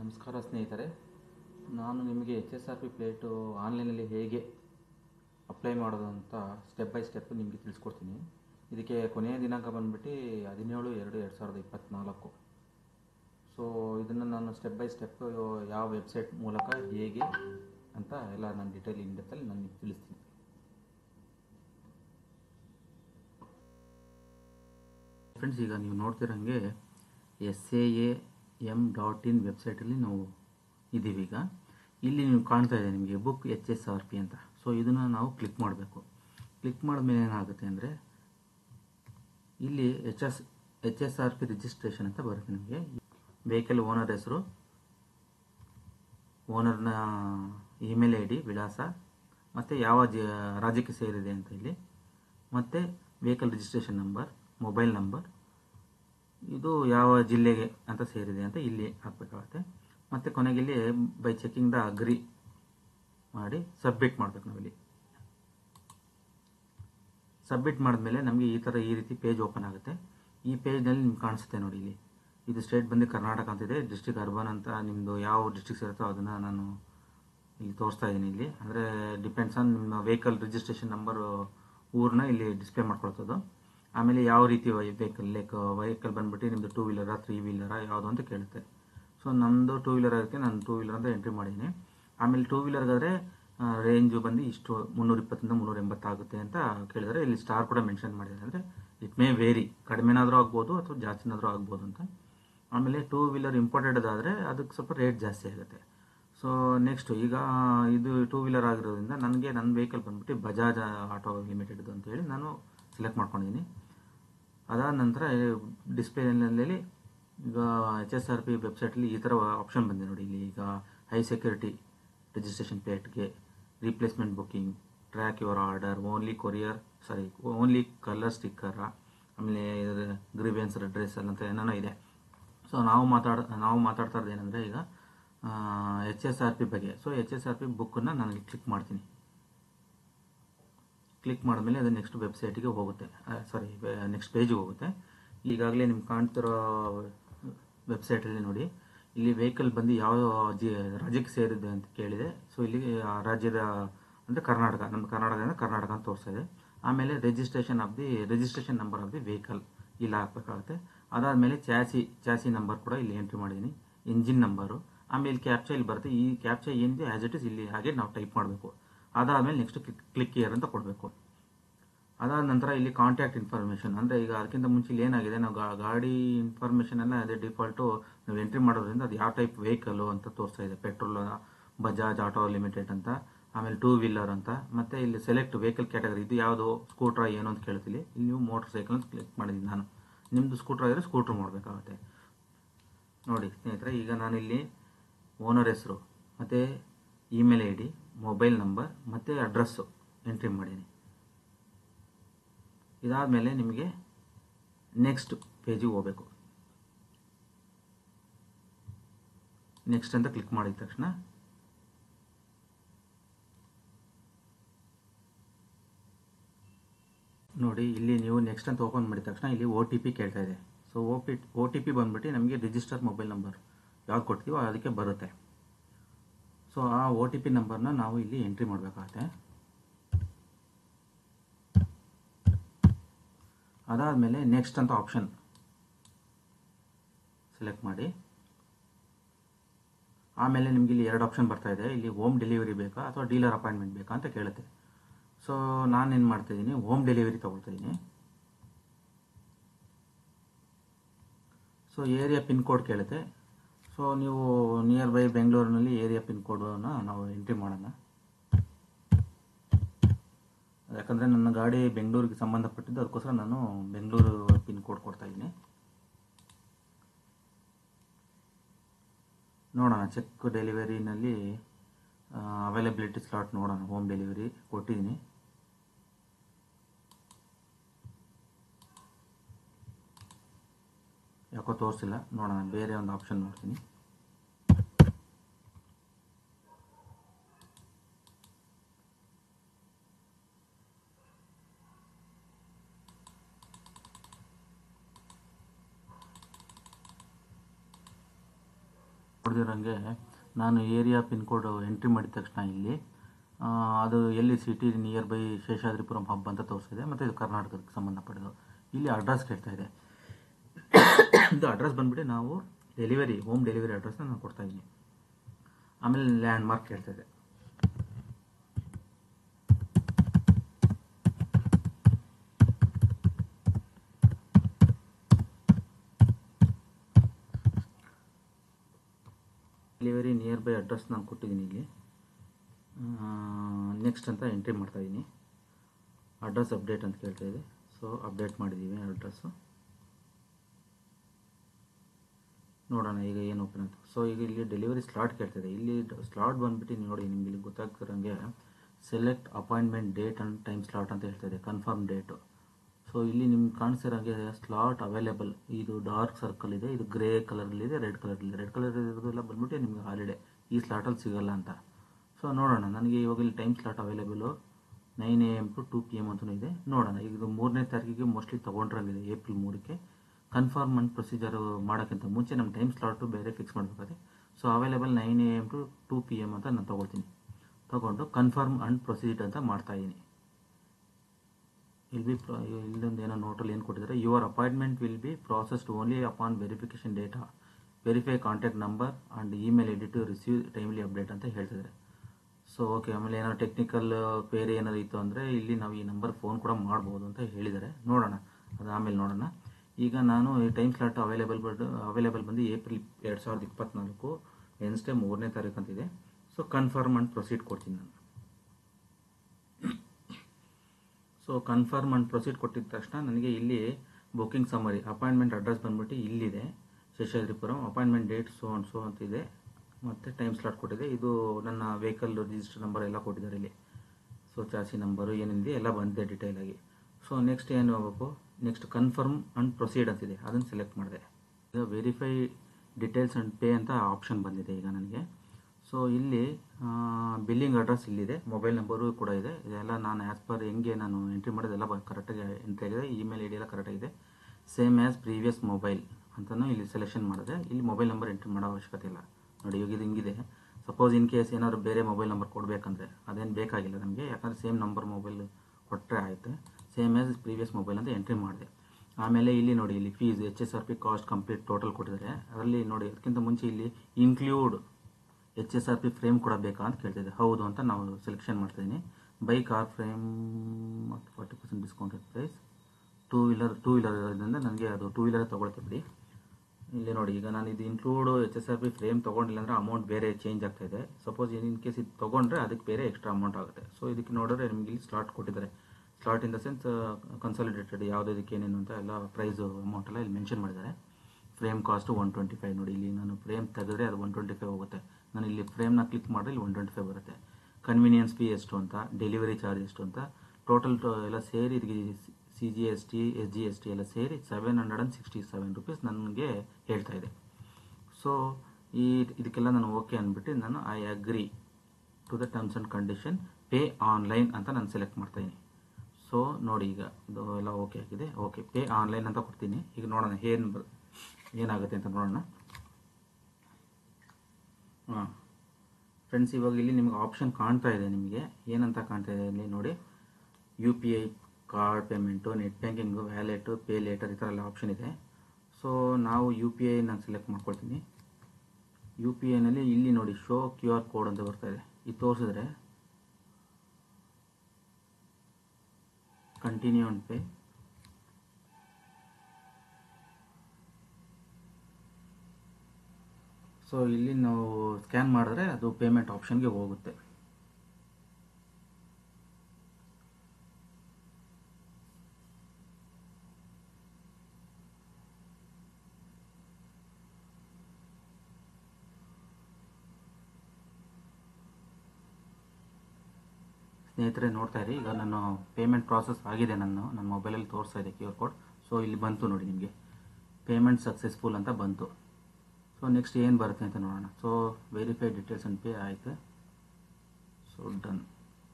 ನಮಸ್ಕಾರ ಸ್ನೇಹಿತರೆ ನಾನು ನಿಮಗೆ H S R P plate ಆನ್ಲೈನಲ್ಲಿ ಹೇಗೆ ಅಪ್ಲೈ ಮಾಡೋದು ಅಂತ ಸ್ಟೆಪ್ ಬೈ ಸ್ಟೆಪ್ ನಿಮಗೆ ತಿಳಿಸ್ಕೊಡ್ತೀನಿ ಇದಕ್ಕೆ ಕೊನೆಯ ದಿನಾಂಕ ಬಂದ್ಬಿಟ್ಟು ಹದಿನೇಳು ಎರಡು ಎರಡು ಸಾವಿರದ ಇಪ್ಪತ್ತ್ನಾಲ್ಕು ಸೊ ಇದನ್ನು ನಾನು ಸ್ಟೆಪ್ ಬೈ ಸ್ಟೆಪ್ ಯಾವ ವೆಬ್ಸೈಟ್ ಮೂಲಕ ಹೇಗೆ ಅಂತ ಎಲ್ಲ ನಾನು ಡೀಟೇಲ್ ಇನ್ ಡೆಪ್ತಲ್ಲಿ ನಾನು ನಿಮ್ಗೆ ತಿಳಿಸ್ತೀನಿ ಫ್ರೆಂಡ್ಸ್ ಈಗ ನೀವು ನೋಡ್ತಿರಂಗೆ S A A M dot in ವೆಬ್ಸೈಟಲ್ಲಿ ನಾವು ಇದ್ದೀವಿ ಈಗ ಇಲ್ಲಿ ನೀವು ಕಾಣ್ತಾ ಇದೆ ನಿಮಗೆ book H S R P ಅಂತ ಸೊ ಇದನ್ನು ನಾವು ಕ್ಲಿಕ್ ಮಾಡಬೇಕು ಕ್ಲಿಕ್ ಮಾಡಿದ್ಮೇಲೆ ಏನಾಗುತ್ತೆ ಅಂದರೆ ಇಲ್ಲಿ H S H S R P registration ಅಂತ ಬರುತ್ತೆ ನಿಮಗೆ ವೆಹಿಕಲ್ ಓನರ್ ಹೆಸರು ಓನರ್ನ ಇಮೇಲ್ ಐ ಡಿ ವಿಳಾಸ ಮತ್ತು ಯಾವ ಜ ರಾಜ್ಯಕ್ಕೆ ಸೇರಿದೆ ಅಂತ ಇಲ್ಲಿ ಮತ್ತು vehicle registration number mobile number ಇದು ಯಾವ ಜಿಲ್ಲೆಗೆ ಅಂತ ಸೇರಿದೆ ಅಂತ ಇಲ್ಲಿ ಹಾಕಬೇಕಾಗುತ್ತೆ ಮತ್ತು ಕೊನೆಗೆ ಇಲ್ಲಿ ಬೈ ಚೆಕಿಂಗ್ ದ ಅಗ್ರಿ ಮಾಡಿ ಸಬ್ಮಿಟ್ ಮಾಡಬೇಕು ನಾವಿಲ್ಲಿ ಸಬ್ಮಿಟ್ ಮಾಡಿದ್ಮೇಲೆ ನಮಗೆ ಈ ಥರ ಈ ರೀತಿ ಪೇಜ್ ಓಪನ್ ಆಗುತ್ತೆ ಈ ಪೇಜ್ನಲ್ಲಿ ನಿಮ್ಗೆ ಕಾಣಿಸುತ್ತೆ ನೋಡಿ ಇಲ್ಲಿ ಇದು ಸ್ಟೇಟ್ ಬಂದು ಕರ್ನಾಟಕ ಅಂತಿದೆ ಡಿಸ್ಟ್ರಿಕ್ಟ್ ಅರ್ಬನ್ ಅಂತ ನಿಮ್ಮದು ಯಾವ ಡಿಸ್ಟ್ರಿಕ್ಸ್ ಇರುತ್ತೋ ಅದನ್ನು ನಾನು ಇಲ್ಲಿ ತೋರಿಸ್ತಾ ಇದ್ದೀನಿ ಇಲ್ಲಿ ಅಂದರೆ ಡಿಪೆಂಡ್ಸ್ ಆನ್ ನಿಮ್ಮ ವೆಹಿಕಲ್ ರಿಜಿಸ್ಟ್ರೇಷನ್ ನಂಬರು ಊರನ್ನ ಇಲ್ಲಿ ಡಿಸ್ಪ್ಲೇ ಮಾಡ್ಕೊಳ್ತದ್ದು ಆಮೇಲೆ ಯಾವ ರೀತಿ ವೆಹಿಕಲ್ ಲೈಕ್ ವೆಹಿಕಲ್ ಬಂದ್ಬಿಟ್ಟು ನಿಮ್ಮದು ಟೂ ವೀಲರಾ ತ್ರೀ ವೀಲರಾ ಯಾವುದು ಅಂತ ಕೇಳುತ್ತೆ ಸೊ ನಮ್ಮದು ಟೂ ವೀಲರ್ ಅದಕ್ಕೆ ನಾನು ಟೂ ವೀಲರ್ ಅಂತ ಎಂಟ್ರಿ ಮಾಡಿದ್ದೀನಿ ಆಮೇಲೆ ಟೂ ವೀಲರ್ಗಾದರೆ ರೇಂಜು ಬಂದು ಇಷ್ಟು ಮುನ್ನೂರ ಇಪ್ಪತ್ತರಿಂದ ಮುನ್ನೂರ ಎಂಬತ್ತಾಗುತ್ತೆ ಅಂತ ಕೇಳಿದರೆ ಇಲ್ಲಿ ಸ್ಟಾರ್ ಕೂಡ ಮೆನ್ಷನ್ ಮಾಡಿದ್ದಾರೆ ಅಂದರೆ ಇಟ್ ಮೇ ವೇರಿ ಕಡಿಮೆನಾದರೂ ಆಗ್ಬೋದು ಅಥವಾ ಜಾಸ್ತಿನಾದರೂ ಆಗ್ಬೋದು ಅಂತ ಆಮೇಲೆ ಟೂ ವೀಲರ್ ಇಂಪಾರ್ಟೆಡ್ ಆದರೆ ಅದಕ್ಕೆ ಸ್ವಲ್ಪ ರೇಟ್ ಜಾಸ್ತಿ ಆಗುತ್ತೆ ಸೊ ನೆಕ್ಸ್ಟು ಈಗ ಇದು ಟೂ ವೀಲರ್ ಆಗಿರೋದ್ರಿಂದ ನನಗೆ ನನ್ನ ವೆಹಿಕಲ್ ಬಂದ್ಬಿಟ್ಟು ಬಜಾಜ್ ಆಟೋ ಲಿಮಿಟೆಡ್ದು ಅಂತೇಳಿ ನಾನು ಸೆಲೆಕ್ಟ್ ಮಾಡ್ಕೊಂಡಿದ್ದೀನಿ ಅದಾದ ನಂತರ ಡಿಸ್ಪ್ಲೇನಲ್ಲಿ ಈಗ ಎಚ್ ಎಸ್ ಆರ್ ಪಿ ವೆಬ್ಸೈಟಲ್ಲಿ ಈ ಥರ ಆಪ್ಷನ್ ಬಂದಿದೆ ನೋಡಿ ಇಲ್ಲಿ ಈಗ ಹೈ ಸೆಕ್ಯೂರಿಟಿ ರಿಜಿಸ್ಟ್ರೇಷನ್ ಪ್ಲೇಟ್ಗೆ replacement booking track your order only courier sorry only colour sticker ಆಮೇಲೆ ಗ್ರಿವೆನ್ಸ್ ರೆಡ್ರೆಸ್ ಅಂತ ಏನೇನೋ ಇದೆ ಸೊ ನಾವು ಮಾತಾಡ ನಾವು ಮಾತಾಡ್ತಾ ಇರೋದು ಏನಂದರೆ ಈಗ ಎಚ್ ಎಸ್ ಆರ್ ಪಿ ಬಗ್ಗೆ so H S R P ಬುಕ್ಕನ್ನು ನಾನು ಕ್ಲಿಕ್ ಮಾಡ್ತೀನಿ ಕ್ಲಿಕ್ ಮಾಡಿದ್ಮೇಲೆ ಅದು ನೆಕ್ಸ್ಟ್ ವೆಬ್ಸೈಟಿಗೆ ಹೋಗುತ್ತೆ ಸಾರಿ ನೆಕ್ಸ್ಟ್ ಪೇಜಿಗೆ ಹೋಗುತ್ತೆ ಈಗಾಗಲೇ ನಿಮ್ಗೆ ಕಾಣ್ತಿರೋ ವೆಬ್ಸೈಟಲ್ಲಿ ನೋಡಿ ಇಲ್ಲಿ ವೆಹಿಕಲ್ ಬಂದು ಯಾವ ಜಿ ರಾಜ್ಯಕ್ಕೆ ಸೇರಿದೆ ಅಂತ ಕೇಳಿದೆ ಸೊ ಇಲ್ಲಿ ಆ ರಾಜ್ಯದ ಅಂದರೆ ಕರ್ನಾಟಕ ನಮ್ಮ ಕರ್ನಾಟಕದಿಂದ ಕರ್ನಾಟಕ ಅಂತ ತೋರಿಸ್ತಾ ಇದೆ ಆಮೇಲೆ registration of the registration number of the vehicle ಇಲ್ಲಿ ಹಾಕಬೇಕಾಗುತ್ತೆ ಅದಾದಮೇಲೆ ಚಾಸಿ ಚಾಸಿ ನಂಬರ್ ಕೂಡ ಇಲ್ಲಿ ಎಂಟ್ರಿ ಮಾಡಿದ್ದೀನಿ ಇಂಜಿನ್ ನಂಬರು ಆಮೇಲೆ ಕ್ಯಾಪ್ಚಾ ಇಲ್ಲಿ ಬರುತ್ತೆ ಈ ಕ್ಯಾಪ್ಚಾ ಏನಿದೆ ಆ್ಯಸ್ ಇಟ್ ಇಸ್ ಇಲ್ಲಿ ಹಾಗೆ ನಾವು ಟೈಪ್ ಮಾಡಬೇಕು ಅದಾದಮೇಲೆ ನೆಕ್ಸ್ಟ್ ಕ್ಲಿಕ್ ಕ್ಲಿಕ್ ಇಯರ್ ಅಂತ ಕೊಡಬೇಕು ಅದಾದ ನಂತರ ಇಲ್ಲಿ ಕಾಂಟ್ಯಾಕ್ಟ್ ಇನ್ಫಾರ್ಮೇಷನ್ ಅಂದರೆ ಈಗ ಅದಕ್ಕಿಂತ ಮುಂಚೆ ಇಲ್ಲಿ ಏನಾಗಿದೆ ನಾವು ಗಾಡಿ ಇನ್ಫಾರ್ಮೇಷನ್ ಎಲ್ಲ ಅದೇ ಡಿಫಾಲ್ಟು ನಾವು ಎಂಟ್ರಿ ಮಾಡೋದ್ರಿಂದ ಅದು ಯಾವ ಟೈಪ್ ವೆಹಿಕಲು ಅಂತ ತೋರಿಸ್ತಾ ಇದೆ ಪೆಟ್ರೋಲ್ ಬಜಾಜ್ ಆಟೋ ಲಿಮಿಟೆಡ್ ಅಂತ ಆಮೇಲೆ ಟೂ ವೀಲರ್ ಅಂತ ಮತ್ತು ಇಲ್ಲಿ ಸೆಲೆಕ್ಟ್ ವೆಹಿಕಲ್ ಕ್ಯಾಟಗರಿ ಇದು ಯಾವುದು ಸ್ಕೂಟ್ರಾ ಏನು ಅಂತ ಕೇಳ್ತೀನಿ ಇಲ್ಲಿ ನೀವು ಮೋಟರ್ ಸೈಕಲ್ ಅಂತ ಕ್ಲಿಕ್ ಮಾಡಿದ್ದೀನಿ ನಾನು ನಿಮ್ಮದು ಸ್ಕೂಟ್ರ್ ಆಗಿದ್ರೆ ಸ್ಕೂಟ್ರ್ ಮಾಡಬೇಕಾಗುತ್ತೆ ನೋಡಿ ಸ್ನೇಹಿತರೆ ಈಗ ನಾನಿಲ್ಲಿ ಓನರ್ ಹೆಸರು ಮತ್ತು email I D mobile number ಮತ್ತು ಅಡ್ರೆಸ್ಸು ಎಂಟ್ರಿ ಮಾಡೀನಿ ಇದಾದಮೇಲೆ ನಿಮಗೆ ನೆಕ್ಸ್ಟ್ ಪೇಜಿಗೆ ಹೋಗಬೇಕು ನೆಕ್ಸ್ಟ್ ಅಂತ ಕ್ಲಿಕ್ ಮಾಡಿದ ತಕ್ಷಣ ನೋಡಿ ಇಲ್ಲಿ ನೀವು ನೆಕ್ಸ್ಟ್ ಅಂತ ಓಪನ್ ಮಾಡಿದ ತಕ್ಷಣ ಇಲ್ಲಿ ಒ ಟಿ ಪಿ ಕೇಳ್ತಾ ಇದೆ so O P O T P ಬಂದ್ಬಿಟ್ಟು ನಮಗೆ ರಿಜಿಸ್ಟರ್ ಮೊಬೈಲ್ ನಂಬರ್ ಯಾವ್ದು ಕೊಡ್ತೀವೋ ಅದಕ್ಕೆ ಬರುತ್ತೆ ಸೊ ಆ ಒ ಟಿ ಪಿ ನಂಬರ್ನ ನಾವು ಇಲ್ಲಿ ಎಂಟ್ರಿ ಮಾಡಬೇಕಾಗತ್ತೆ ಅದಾದಮೇಲೆ ನೆಕ್ಸ್ಟ್ ಅಂತ ಆಪ್ಷನ್ ಸೆಲೆಕ್ಟ್ ಮಾಡಿ ಆಮೇಲೆ ನಿಮಗೆ ಇಲ್ಲಿ ಎರಡು ಆಪ್ಷನ್ ಬರ್ತಾ ಇದೆ ಇಲ್ಲಿ ಹೋಮ್ ಡೆಲಿವರಿ ಬೇಕಾ ಅಥವಾ ಡೀಲರ್ ಅಪಾಯಿಂಟ್ಮೆಂಟ್ ಬೇಕಾ ಅಂತ ಕೇಳುತ್ತೆ ಸೊ ನಾನೇನು ಮಾಡ್ತಾಯಿದ್ದೀನಿ ಹೋಮ್ ಡೆಲಿವರಿ ತೊಗೊಳ್ತಾ ಇದ್ದೀನಿ ಸೊ ಏರಿಯಾ ಪಿನ್ ಕೋಡ್ ಕೇಳುತ್ತೆ ಸೊ ನೀವು ನಿಯರ್ ಬೈ ಬೆಂಗಳೂರಿನಲ್ಲಿ ಏರಿಯಾ ಪಿನ್ ಕೋಡನ್ನು ನಾವು ಎಂಟ್ರಿ ಮಾಡೋಣ ಯಾಕಂದರೆ ನನ್ನ ಗಾಡಿ ಬೆಂಗಳೂರಿಗೆ ಸಂಬಂಧಪಟ್ಟಿದ್ದು ಅದಕ್ಕೋಸ್ಕರ ನಾನು ಬೆಂಗಳೂರು ಪಿನ್ ಕೋಡ್ ಕೊಡ್ತಾ ಇದ್ದೀನಿ ನೋಡೋಣ ಚೆಕ್ ಡೆಲಿವರಿನಲ್ಲಿ ಅವೈಲಬಿಲಿಟಿ ಸ್ಲಾಟ್ ನೋಡೋಣ ಹೋಮ್ ಡೆಲಿವರಿ ಕೊಟ್ಟಿದ್ದೀನಿ ಯಾಕೋ ತೋರಿಸಿಲ್ಲ ನೋಡೋಣ ಬೇರೆ ಒಂದು ಆಪ್ಷನ್ ನೋಡ್ತೀನಿ ನೋಡಿದಿರಂಗೆ ನಾನು ಏರಿಯಾ ಪಿನ್ ಕೋಡ್ ಎಂಟ್ರಿ ಮಾಡಿದ ತಕ್ಷಣ ಇಲ್ಲಿ ಆ, ಅದು ಎಲ್ಲಿ city nearby Seshadripuram hub ಅಂತ ತೋರಿಸಿದೆ ಮತ್ತು ಇದು ಕರ್ನಾಟಕಕ್ಕೆ ಸಂಬಂಧಪಟ್ಟಿದ್ದು ಇಲ್ಲಿ ಅಡ್ರೆಸ್ ಕೇಳ್ತಾ ಇದೆ ಇದು ಅಡ್ರೆಸ್ ಬಂದ್ಬಿಟ್ಟು ನಾವು ಡೆಲಿವರಿ ಹೋಮ್ ಡೆಲಿವರಿ ಅಡ್ರೆಸ್ನ ನಾನು ಕೊಡ್ತಾ ಇದ್ದೀನಿ ಆಮೇಲೆ ಲ್ಯಾಂಡ್ ಮಾರ್ಕ್ ಕೇಳ್ತಾ ಇದೆ ಡೆಲಿವರಿ ನಿಯರ್ ಬೈ ಅಡ್ರೆಸ್ ನಾನು ಕೊಟ್ಟಿದ್ದೀನಿ ಇಲ್ಲಿ ನೆಕ್ಸ್ಟ್ ಅಂತ ಎಂಟ್ರಿ ಮಾಡ್ತಾ ಇದ್ದೀನಿ ಅಡ್ರೆಸ್ ಅಪ್ಡೇಟ್ ಅಂತ ಕೇಳ್ತಾ ಇದೆ ಸೊ ಅಪ್ಡೇಟ್ ಮಾಡಿದ್ದೀವಿ ಅಡ್ರೆಸ್ಸು ನೋಡೋಣ ಈಗ ಏನು ಓಪನ್ ಆಯಿತು ಸೊ ಈಗ ಇಲ್ಲಿ ಡೆಲಿವರಿ ಸ್ಲಾಟ್ ಕೇಳ್ತಿದೆ ಇಲ್ಲಿ ಸ್ಲಾಟ್ ಬಂದ್ಬಿಟ್ಟು ನೋಡಿ ನಿಮ್ಗೆ ಇಲ್ಲಿ ಗೊತ್ತಾಗ್ತಿರೋಂಗೆ select appointment date and time slot ಅಂತ ಹೇಳ್ತಿದೆ ಕನ್ಫರ್ಮ್ ಡೇಟು ಸೊ ಇಲ್ಲಿ ನಿಮ್ಗೆ ಕಾಣಿಸ್ತಿರೋಂಗೆ ಸ್ಲಾಟ್ ಅವೈಲೇಬಲ್ ಇದು ಡಾರ್ಕ್ ಸರ್ಕಲ್ ಇದೆ ಇದು ಗ್ರೇ ಕಲರಲ್ಲಿದೆ ರೆಡ್ ಕಲರಲ್ಲಿದೆ ರೆಡ್ ಕಲರ್ ಇರೋದೆಲ್ಲ ಬಂದ್ಬಿಟ್ಟು ನಿಮ್ಗೆ ಹಾಲಿಡೇ ಈ ಸ್ಲಾಟಲ್ಲಿ ಸಿಗಲ್ಲ ಅಂತ ಸೊ ನೋಡೋಣ ನನಗೆ ಇವಾಗ ಇಲ್ಲಿ time slot available nine A M to two P M ಅಂತಲೂ ಇದೆ ನೋಡೋಣ ಈಗ ಇದು ಮೂರನೇ ತಾರೀಕಿಗೆ ಮೋಸ್ಟ್ಲಿ ತೊಗೊಂಡ್ರಂಗಿದೆ ಏಪ್ರಿಲ್ ಮೂರಕ್ಕೆ ಕನ್ಫರ್ಮ್ ಅಂಡ್ ಪ್ರೊಸೀಜರ್ ಮಾಡೋಕ್ಕಿಂತ ಮುಂಚೆ ನಮ್ಮ ಟೈಮ್ ಸ್ಲಾಟು ಬೇರೆ ಫಿಕ್ಸ್ ಮಾಡಬೇಕಾದ್ರೆ so available nine A M to two P M ಅಂತ ನಾನು ತೊಗೊಳ್ತೀನಿ ತೊಗೊಂಡು ಕನ್ಫರ್ಮ್ ಅಂಡ್ ಪ್ರೊಸೀಜರ್ ಅಂತ ಮಾಡ್ತಾ ಇದ್ದೀನಿ ಇಲ್ಲಿ ಬಿ ಇಲ್ಲೊಂದು ಏನೋ ನೋಟಲ್ಲಿ ಏನು ಕೊಟ್ಟಿದ್ದಾರೆ your appointment will be processed only upon verification data verify contact number and email I D to receive timely update ಅಂತ ಹೇಳ್ತಿದ್ದಾರೆ ಸೊ ಓಕೆ ಆಮೇಲೆ ಏನಾದ್ರು ಟೆಕ್ನಿಕಲ್ ಬೇರೆ ಏನಾದ್ರು ಇತ್ತು ಅಂದರೆ ಇಲ್ಲಿ ನಾವು ಈ ನಂಬರ್ ಫೋನ್ ಕೂಡ ಮಾಡ್ಬೋದು ಅಂತ ಹೇಳಿದ್ದಾರೆ ನೋಡೋಣ ಅದು ಆಮೇಲೆ ನೋಡೋಣ ಈಗ ನಾನು ಈ ಟೈಮ್ ಸ್ಲಾಟ್ ಅವೈಲೇಬಲ್ ಬಂದು ಅವೈಲೇಬಲ್ ಬಂದು ಏಪ್ರಿಲ್ ಎರಡು ಸಾವಿರದ ಇಪ್ಪತ್ತ್ನಾಲ್ಕು ವೆನ್ಸ್ಡೇ ಮೂರನೇ ತಾರೀಕು ಅಂತಿದೆ ಸೊ ಕನ್ಫರ್ಮ್ ಆ್ಯಂಡ್ ಪ್ರೊಸೀಡ್ ಕೊಡ್ತೀನಿ ನಾನು ಸೊ ಕನ್ಫರ್ಮ್ ಆ್ಯಂಡ್ ಪ್ರೊಸೀಡ್ ಕೊಟ್ಟಿದ ತಕ್ಷಣ ನನಗೆ ಇಲ್ಲಿ ಬುಕಿಂಗ್ ಸಮರಿ ಅಪಾಯಿಂಟ್ಮೆಂಟ್ ಅಡ್ರೆಸ್ ಬಂದ್ಬಿಟ್ಟು ಇಲ್ಲಿದೆ Seshadripuram appointment date so and so ಅಂತಿದೆ ಮತ್ತು ಟೈಮ್ ಸ್ಲಾಟ್ ಕೊಟ್ಟಿದೆ ಇದು ನನ್ನ ವೆಹಿಕಲ್ ರಿಜಿಸ್ಟರ್ ನಂಬರ್ ಎಲ್ಲ ಕೊಟ್ಟಿದ್ದಾರೆ ಇಲ್ಲಿ ಸೊ ಚಾಸಿ ನಂಬರು ಏನಿದೆ ಎಲ್ಲ ಬಂದಿದೆ ಡೀಟೇಲ್ ಆಗಿ ಸೊ ನೆಕ್ಸ್ಟ್ ಏನು ಹೋಗ್ಬೇಕು ನೆಕ್ಸ್ಟ್ ಕನ್ಫರ್ಮ್ ಆ್ಯಂಡ್ ಪ್ರೊಸೀಡ್ ಅಂತಿದೆ ಅದನ್ನು ಸೆಲೆಕ್ಟ್ ಮಾಡಿದೆ ಈಗ ವೆರಿಫೈ ಡೀಟೇಲ್ಸ್ ಆ್ಯಂಡ್ ಪೇ ಅಂತ ಆಪ್ಷನ್ ಬಂದಿದೆ ಈಗ ನನಗೆ ಸೊ ಇಲ್ಲಿ ಬಿಲ್ಲಿಂಗ್ ಅಡ್ರೆಸ್ ಇಲ್ಲಿದೆ ಮೊಬೈಲ್ ನಂಬರು ಕೂಡ ಇದೆ ಇದೆಲ್ಲ ನಾನು ಆ್ಯಸ್ ಪರ್ ಹೆಂಗೆ ನಾನು ಎಂಟ್ರಿ ಮಾಡೋದೆಲ್ಲ ಕರೆಕ್ಟಾಗಿ ಎಂಟ್ರಿ ಆಗಿದೆ ಇಮೇಲ್ ಐ ಡಿ ಎಲ್ಲ ಕರೆಕ್ಟಾಗಿದೆ ಸೇಮ್ ಆ್ಯಸ್ ಪ್ರೀವಿಯಸ್ ಮೊಬೈಲ್ ಅಂತಲೂ ಇಲ್ಲಿ ಸೆಲೆಕ್ಷನ್ ಮಾಡಿದೆ ಇಲ್ಲಿ ಮೊಬೈಲ್ ನಂಬರ್ ಎಂಟ್ರಿ ಮಾಡೋ ಅವಶ್ಯಕತೆ ಇಲ್ಲ ನೋಡಿ ಇವಾಗ ಇದು ಹಿಂಗಿದೆ ಸಪೋಸ್ ಇನ್ ಕೇಸ್ ಏನಾದ್ರು ಬೇರೆ ಮೊಬೈಲ್ ನಂಬರ್ ಕೊಡಬೇಕಂದ್ರೆ ಅದೇನು ಬೇಕಾಗಿಲ್ಲ ನಮಗೆ ಯಾಕಂದರೆ ಸೇಮ್ ನಂಬರ್ ಮೊಬೈಲ್ ಕೊಟ್ಟರೆ ಆಯಿತು ಸೇಮ್ ಆ್ಯಸ್ ಪ್ರೀವಿಯಸ್ ಮೊಬೈಲ್ ಅಂತ ಎಂಟ್ರಿ ಮಾಡಿದೆ ಆಮೇಲೆ ಇಲ್ಲಿ ನೋಡಿ ಇಲ್ಲಿ fees H S R P cost complete total ಕೊಟ್ಟಿದ್ದಾರೆ ಅದರಲ್ಲಿ ನೋಡಿ ಅದಕ್ಕಿಂತ ಮುಂಚೆ ಇಲ್ಲಿ include H S R P frame ಕೂಡ ಬೇಕಾ ಅಂತ ಕೇಳ್ತಿದ್ದೆ ಹೌದು ಅಂತ ನಾವು ಸೆಲೆಕ್ಷನ್ ಮಾಡ್ತಾಯಿದ್ದೀನಿ ಬೈ ಕಾರ್ ಫ್ರೇಮ್ ಮತ್ತು forty percent discounted price two wheeler two wheeler ಇರೋದ್ರಿಂದ ನನಗೆ ಅದು ಟೂ ವೀಲರ್ ತೊಗೊಳ್ತೆ ಬಿಡಿ ಇಲ್ಲಿ ನೋಡಿ ಈಗ ನಾನು ಇದು include H S R P frame ತೊಗೊಂಡಿಲ್ಲ ಅಂದರೆ ಅಮೌಂಟ್ ಬೇರೆ ಚೇಂಜ್ ಆಗ್ತಾ ಇದೆ ಸಪೋಸ್ ಇನ್ ಕೇಸ್ ಇದು ತೊಗೊಂಡ್ರೆ ಅದಕ್ಕೆ ಬೇರೆ ಎಕ್ಸ್ಟ್ರಾ ಅಮೌಂಟ್ ಆಗುತ್ತೆ ಸೊ ಇದಕ್ಕೆ ನೋಡಿದ್ರೆ ನಿಮಗೆ ಇಲ್ಲಿ ಸ್ಲಾಟ್ ಕೊಟ್ಟಿದ್ದಾರೆ slot in the sense consolidated ಯಾವುದು ಇದಕ್ಕೆ ಏನೇನು ಅಂತ ಎಲ್ಲ ಪ್ರೈಸು ಅಮೌಂಟ್ ಎಲ್ಲ ಇಲ್ಲಿ ಮೆನ್ಷನ್ ಮಾಡಿದ್ದಾರೆ frame cost one twenty five ನೋಡಿ ಇಲ್ಲಿ ನಾನು ಫ್ರೇಮ್ ತೆಗೆದ್ರೆ ಅದು ಒನ್ ಟ್ವೆಂಟಿ ಫೈವ್ ಹೋಗುತ್ತೆ ನಾನು ಇಲ್ಲಿ ಫ್ರೇಮ್ನ ಕ್ಲಿಕ್ ಮಾಡಿದ್ರೆ ಇಲ್ಲಿ ಒನ್ ಟ್ವೆಂಟಿ ಫೈವ್ ಬರುತ್ತೆ ಕನ್ವೀನಿಯನ್ಸ್ ಫೀ ಎಷ್ಟು ಅಂತ ಡೆಲಿವರಿ ಚಾರ್ಜ್ ಎಷ್ಟು ಅಂತ ಟೋಟಲ್ ಎಲ್ಲ ಸೇರಿ ಇದಕ್ಕೆ C G S T S G S T ಎಲ್ಲ ಸೇರಿ seven hundred and sixty seven rupees ನನಗೆ ಹೇಳ್ತಾ ಇದೆ ಸೊ ಈ ಇದಕ್ಕೆಲ್ಲ ನಾನು ಓಕೆ ಅಂದ್ಬಿಟ್ಟು ನಾನು I agree to the terms and condition pay online ಅಂತ ನಾನು ಸೆಲೆಕ್ಟ್ ಮಾಡ್ತಾಯಿದ್ದೀನಿ ಸೊ ನೋಡಿ ಈಗ ಇದು ಎಲ್ಲ ಓಕೆ ಆಗಿದೆ ಓಕೆ ಪೇ ಆನ್ಲೈನ್ ಅಂತ ಕೊಡ್ತೀನಿ ಈಗ ನೋಡೋಣ ಏನು ಬ ಏನಾಗುತ್ತೆ ಅಂತ ನೋಡೋಣ ಹಾಂ ಫ್ರೆಂಡ್ಸ್ ಇವಾಗ ಇಲ್ಲಿ ನಿಮಗೆ ಆಪ್ಷನ್ ಕಾಣ್ತಾ ಇದೆ ನಿಮಗೆ ಏನಂತ ಕಾಣ್ತಾ ಇದೆ ಇಲ್ಲಿ ನೋಡಿ U P I card payment net banking wallet pay later ಈ ಥರ ಎಲ್ಲ ಆಪ್ಷನ್ ಇದೆ ಸೊ ನಾವು ಯು ಪಿ ಐ ನಾನು ಸೆಲೆಕ್ಟ್ ಮಾಡ್ಕೊಳ್ತೀನಿ ಯು ಪಿ ಐನಲ್ಲಿ ಇಲ್ಲಿ ನೋಡಿ ಶೋ ಕ್ಯೂ ಆರ್ ಕೋಡ್ ಅಂತ ಬರ್ತಾ ಇದೆ ಇದು ತೋರಿಸಿದ್ರೆ ಕಂಟಿನ್ಯೂ ಆನ್ ಪೇ ಸೊ ಇಲ್ಲಿ ನಾವು ಸ್ಕ್ಯಾನ್ ಮಾಡಿದ್ರೆ ಅದು ಪೇಮೆಂಟ್ ಆಪ್ಷನ್ಗೆ ಹೋಗುತ್ತೆ ಸ್ನೇಹಿತರೆ ನೋಡ್ತಾ ಇರಿ ಈಗ ನಾನು ಪೇಮೆಂಟ್ ಪ್ರಾಸೆಸ್ ಆಗಿದೆ ನಾನು ನನ್ನ ಮೊಬೈಲಲ್ಲಿ ತೋರಿಸ್ತಾ ಇದೆ ಕ್ಯೂ ಆರ್ ಕೋಡ್ ಸೊ ಇಲ್ಲಿ ಬಂತು ನೋಡಿ ನಿಮಗೆ ಪೇಮೆಂಟ್ ಸಕ್ಸಸ್ಫುಲ್ ಅಂತ ಬಂತು ಸೊ ನೆಕ್ಸ್ಟ್ ಏನು ಬರುತ್ತೆ ಅಂತ ನೋಡೋಣ so verify details and pay ಆಯಿತು ಸೊ ಡನ್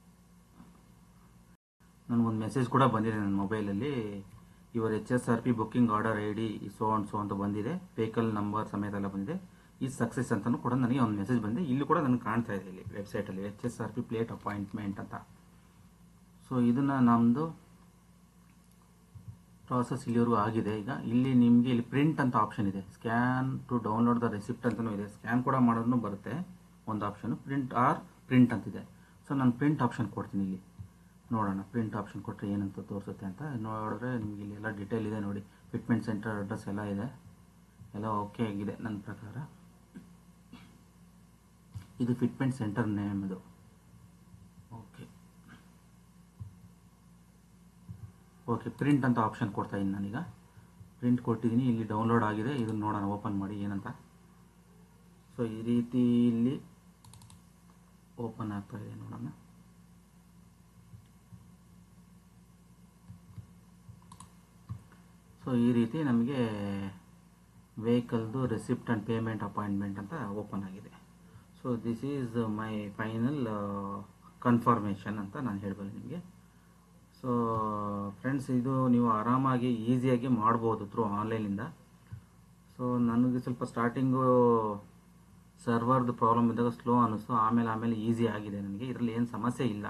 ನನಗೊಂದು ಮೆಸೇಜ್ ಕೂಡ ಬಂದಿದೆ ನನ್ನ ಮೊಬೈಲಲ್ಲಿ ಇವರ್ H S R P booking order I D so and so ಅಂತ ಬಂದಿದೆ ವೆಹಿಕಲ್ ನಂಬರ್ ಸಮೇತ ಎಲ್ಲ ಬಂದಿದೆ ಈ ಸಕ್ಸಸ್ ಅಂತಲೂ ಕೂಡ ನನಗೆ ಒಂದು ಮೆಸೇಜ್ ಬಂದೆ ಇಲ್ಲಿ ಕೂಡ ನನಗೆ ಕಾಣ್ತಾ ಇದೆ ಇಲ್ಲಿ ವೆಬ್ಸೈಟಲ್ಲಿ H S R P plate appointment ಅಂತ ಸೊ ಇದನ್ನು ನಮ್ಮದು ಪ್ರಾಸೆಸ್ ಇಲ್ಲಿವರೆಗೂ ಆಗಿದೆ ಈಗ ಇಲ್ಲಿ ನಿಮಗೆ ಇಲ್ಲಿ ಪ್ರಿಂಟ್ ಅಂತ ಆಪ್ಷನ್ ಇದೆ scan to download the receipt ಅಂತಲೂ ಇದೆ ಸ್ಕ್ಯಾನ್ ಕೂಡ ಮಾಡೋದನ್ನು ಬರುತ್ತೆ ಒಂದು ಆಪ್ಷನ್ ಪ್ರಿಂಟ್ ಆರ್ ಪ್ರಿಂಟ್ ಅಂತಿದೆ ಸೊ ನಾನು ಪ್ರಿಂಟ್ ಆಪ್ಷನ್ ಕೊಡ್ತೀನಿ ಇಲ್ಲಿ ನೋಡೋಣ ಪ್ರಿಂಟ್ ಆಪ್ಷನ್ ಕೊಟ್ಟರೆ ಏನಂತ ತೋರಿಸುತ್ತೆ ಅಂತ ನೋಡಿದ್ರೆ ನಿಮಗೆ ಇಲ್ಲಿ ಎಲ್ಲ ಡೀಟೇಲ್ ಇದೆ ನೋಡಿ ಫಿಟ್ಮೆಂಟ್ ಸೆಂಟರ್ ಅಡ್ರೆಸ್ ಎಲ್ಲ ಇದೆ ಎಲ್ಲ ಓಕೆ ಆಗಿದೆ ನನ್ನ ಪ್ರಕಾರ ಇದು ಫಿಟ್ಮೆಂಟ್ ಸೆಂಟರ್ ನೇಮ್ ಇದು ಓಕೆ ಓಕೆ ಪ್ರಿಂಟ್ ಅಂತ ಆಪ್ಷನ್ ಕೊಡ್ತಾ ಇದ್ದೀನಿ ನಾನೀಗ ಪ್ರಿಂಟ್ ಕೊಟ್ಟಿದ್ದೀನಿ ಇಲ್ಲಿ ಡೌನ್ಲೋಡ್ ಆಗಿದೆ ಇದನ್ನು ನೋಡೋಣ ಓಪನ್ ಮಾಡಿ ಏನಂತ ಸೊ ಈ ರೀತಿ ಇಲ್ಲಿ ಓಪನ್ ಆಗ್ತಾ ಇದೆ ನೋಡೋಣ ಸೊ ಈ ರೀತಿ ನಮಗೆ ವೆಹಿಕಲ್ದು ರೆಸಿಪ್ಟ್ ಆ್ಯಂಡ್ ಪೇಮೆಂಟ್ ಅಪಾಯಿಂಟ್ಮೆಂಟ್ ಅಂತ ಓಪನ್ ಆಗಿದೆ so this is my final confirmation ಅಂತ ನಾನು ಹೇಳ್ಬೋದು ನಿಮಗೆ ಸೊ ಫ್ರೆಂಡ್ಸ್ ಇದು ನೀವು ಆರಾಮಾಗಿ ಈಸಿಯಾಗಿ ಮಾಡ್ಬೋದು ಥ್ರೂ ಆನ್ಲೈನಿಂದ ಸೊ ನನಗೆ ಸ್ವಲ್ಪ ಸ್ಟಾರ್ಟಿಂಗು ಸರ್ವರ್ದು ಪ್ರಾಬ್ಲಮ್ ಇದ್ದಾಗ ಸ್ಲೋ ಅನ್ನಿಸ್ತು ಆಮೇಲೆ ಆಮೇಲೆ ಈಸಿ ಆಗಿದೆ ನನಗೆ ಇದರಲ್ಲಿ ಏನು ಸಮಸ್ಯೆ ಇಲ್ಲ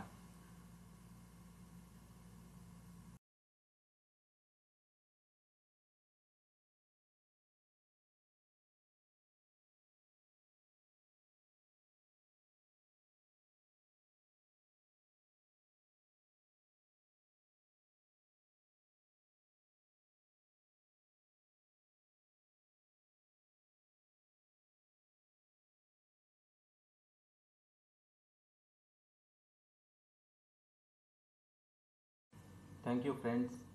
ಥ್ಯಾಂಕ್ ಯು ಫ್ರೆಂಡ್ಸ್